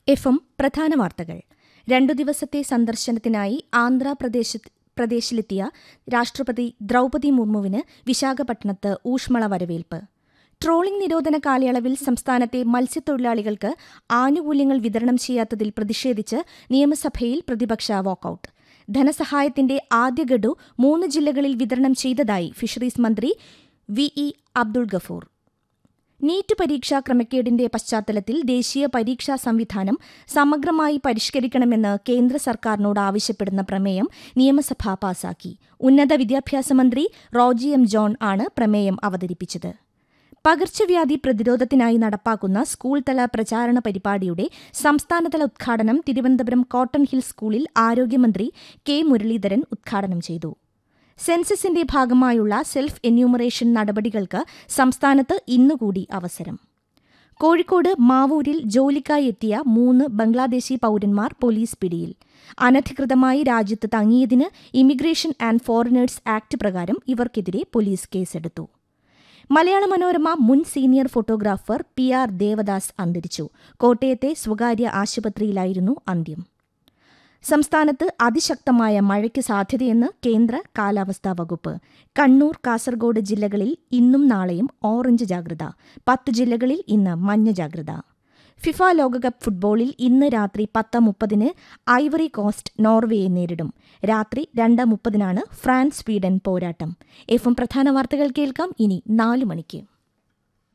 F M പ്രധാന വാർത്തകൾ രണ്ടു ദിവസത്തെ സന്ദർശനത്തിനായി ആന്ധ്രാപ്രദേശ പ്രദേശിലെത്തിയ രാഷ്ട്രപതി ദ്രൗപതി മുർമുവിന് വിശാഖപട്ടണത്ത് ഊഷ്മള വരവേൽപ്പ് ട്രോളിംഗ് നിരോധന കാലയളവിൽ സംസ്ഥാനത്തെ മത്സ്യത്തൊഴിലാളികൾക്ക് ആനുകൂല്യങ്ങൾ വിതരണം ചെയ്യാത്തതിൽ പ്രതിഷേധിച്ച് നിയമസഭയിൽ പ്രതിപക്ഷ വാക്കൌട്ട് ധനസഹായത്തിന്റെ ആദ്യ ഗഡു മൂന്ന് ജില്ലകളിൽ വിതരണം ചെയ്തതായി ഫിഷറീസ് മന്ത്രി V E Abdul Gafoor NEET പരീക്ഷാ ക്രമക്കേടിന്റെ പശ്ചാത്തലത്തിൽ ദേശീയ പരീക്ഷാ സംവിധാനം സമഗ്രമായി പരിഷ്കരിക്കണമെന്ന് കേന്ദ്ര സർക്കാരിനോട് ആവശ്യപ്പെടുന്ന പ്രമേയം നിയമസഭ പാസാക്കി ഉന്നത വിദ്യാഭ്യാസ മന്ത്രി റോജി എം ജോൺ ആണ് പ്രമേയം അവതരിപ്പിച്ചത് പകർച്ചവ്യാധി പ്രതിരോധത്തിനായി നടപ്പാക്കുന്ന സ്കൂൾ തല പ്രചാരണ പരിപാടിയുടെ സംസ്ഥാനതല ഉദ്ഘാടനം തിരുവനന്തപുരം കോട്ടൺ ഹിൽ സ്കൂളിൽ ആരോഗ്യമന്ത്രി കെ മുരളീധരൻ ഉദ്ഘാടനം ചെയ്തു സെൻസസിന്റെ ഭാഗമായുള്ള സെൽഫ് എന്യൂമറേഷൻ നടപടികൾക്ക് സംസ്ഥാനത്ത് ഇന്നുകൂടി അവസരം കോഴിക്കോട് മാവൂരിൽ ജോലിക്കായി എത്തിയ മൂന്ന് ബംഗ്ലാദേശി പൌരന്മാർ പോലീസ് പിടിയിൽ അനധികൃതമായി രാജ്യത്ത് തങ്ങിയതിന് ഇമിഗ്രേഷൻ ആൻഡ് ഫോറിനേഴ്സ് ആക്ട് പ്രകാരം ഇവർക്കെതിരെ പോലീസ് കേസെടുത്തു മലയാള മനോരമ മുൻ senior photographer P R Devadas അന്തരിച്ചു കോട്ടയത്തെ സ്വകാര്യ ആശുപത്രിയിലായിരുന്നു അന്ത്യം സംസ്ഥാനത്ത് അതിശക്തമായ മഴയ്ക്ക് സാധ്യതയെന്ന് കേന്ദ്ര കാലാവസ്ഥാ വകുപ്പ് കണ്ണൂർ കാസർഗോഡ് ജില്ലകളിൽ ഇന്നും നാളെയും ഓറഞ്ച് ജാഗ്രത പത്ത് ജില്ലകളിൽ ഇന്ന് മഞ്ഞ ജാഗ്രത ഫിഫ ലോകകപ്പ് ഫുട്ബോളിൽ ഇന്ന് രാത്രി പത്ത് മുപ്പതിന് ഐവറി കോസ്റ്റ് നോർവേയെ നേരിടും രാത്രി രണ്ട് മുപ്പതിനാണ് ഫ്രാൻസ് സ്വീഡൻ പോരാട്ടം എഫും പ്രധാന വാർത്തകൾ കേൾക്കാം ഇനി നാലു മണിക്ക്